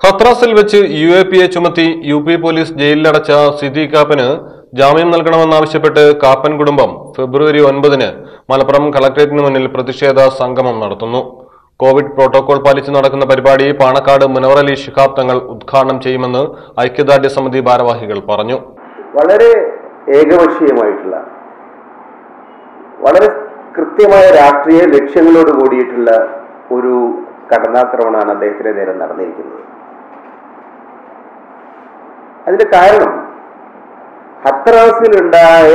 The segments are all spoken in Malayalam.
ഹത്രാസിൽ വെച്ച് യു എ പി എ ചുമത്തി യു പി പോലീസ് ജയിലിലടച്ച സിദ്ദി കാപ്പന് ജാമ്യം നൽകണമെന്നാവശ്യപ്പെട്ട് കാപ്പൻ കുടുംബം ഫെബ്രുവരി ഒൻപതിന് മലപ്പുറം കളക്ടറേറ്റിന് മുന്നിൽ പ്രതിഷേധ സംഗമം നടത്തുന്നു കോവിഡ് പ്രോട്ടോകോൾ പാലിച്ച് നടക്കുന്ന പരിപാടി പാണക്കാട് മുനവർ അലി ശിഹാബ് തങ്ങൾ ഉദ്ഘാടനം ചെയ്യുമെന്ന് ഐക്യദാർഢ്യ സമിതി ഭാരവാഹികൾ പറഞ്ഞു വളരെ ഏകപക്ഷീയമായിട്ടുള്ള വളരെ കൃത്യമായ രാഷ്ട്രീയ ലക്ഷ്യങ്ങളോട് കൂടിയിട്ടുള്ള ഒരു കടന്നാക്രമണമാണ് അദ്ദേഹത്തിന് നേരെ നടന്നിരിക്കുന്നത് അതിന്റെ കാരണം ഹത്രാസിലുണ്ടായ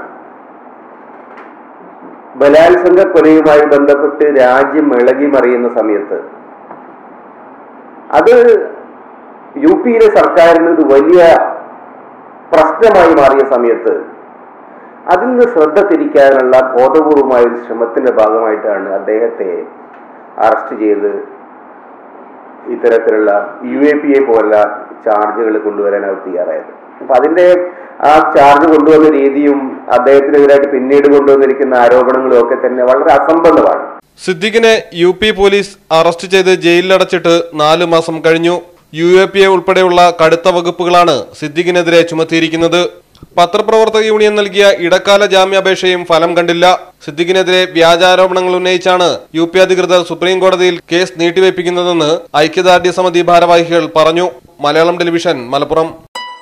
ബലാത്സംഗ കൊലയുമായി ബന്ധപ്പെട്ട് രാജ്യം ഇളകി മറിയുന്ന സമയത്ത് അത് യു പിയിലെ സർക്കാരിന് ഒരു വലിയ പ്രശ്നമായി മാറിയ സമയത്ത് അതിൽ നിന്ന് ശ്രദ്ധ തിരിക്കാനുള്ള ബോധപൂർവമായ ഒരു ശ്രമത്തിന്റെ ഭാഗമായിട്ടാണ് അദ്ദേഹത്തെ അറസ്റ്റ് ചെയ്ത് ഇത്തരത്തിലുള്ള യു എ പി എ പോലുള്ള ചാർജുകൾ കൊണ്ടുവരാൻ അവർ തയ്യാറായത് അപ്പൊ അതിന്റെ ആ ചാർജ് കൊണ്ടുവന്ന രീതിയും അദ്ദേഹത്തിനെതിരായിട്ട് പിന്നീട് കൊണ്ടുവന്നിരിക്കുന്ന ആരോപണങ്ങളും ഒക്കെ തന്നെ വളരെ അസംബന്ധമാണ് സിദ്ദിഖിനെ യു പി പോലീസ് അറസ്റ്റ് ചെയ്ത് ജയിലിലടച്ചിട്ട് നാല് മാസം കഴിഞ്ഞു യു എ പി എ ഉൾപ്പെടെയുള്ള കടുത്ത വകുപ്പുകളാണ് സിദ്ദിഖിനെതിരെ ചുമത്തിയിരിക്കുന്നത് പത്രപ്രവർത്തക യൂണിയൻ നൽകിയ ഇടക്കാല ജാമ്യാപേക്ഷയും ഫലം കണ്ടില്ല സിദ്ദിഖിനെതിരെ വ്യാജാരോപണങ്ങൾ ഉന്നയിച്ചാണ് യു പി അധികൃതർ സുപ്രീം കോടതിയിൽ കേസ് നീട്ടിവെപ്പിക്കുന്നതെന്ന് ഐക്യദാർഢ്യ സമിതി ഭാരവാഹികൾ പറഞ്ഞു Malayalam television Malappuram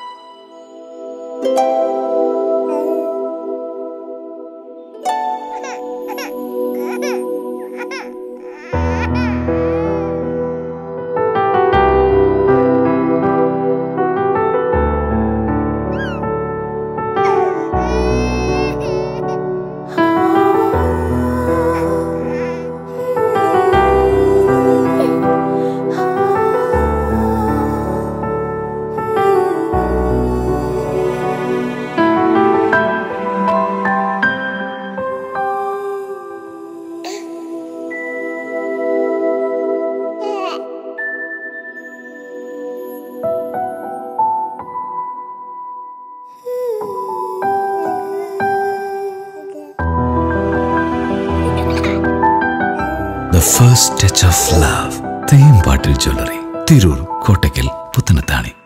The first touch of love. Thembattil jewellery Tirur Kottakkal Puthanathani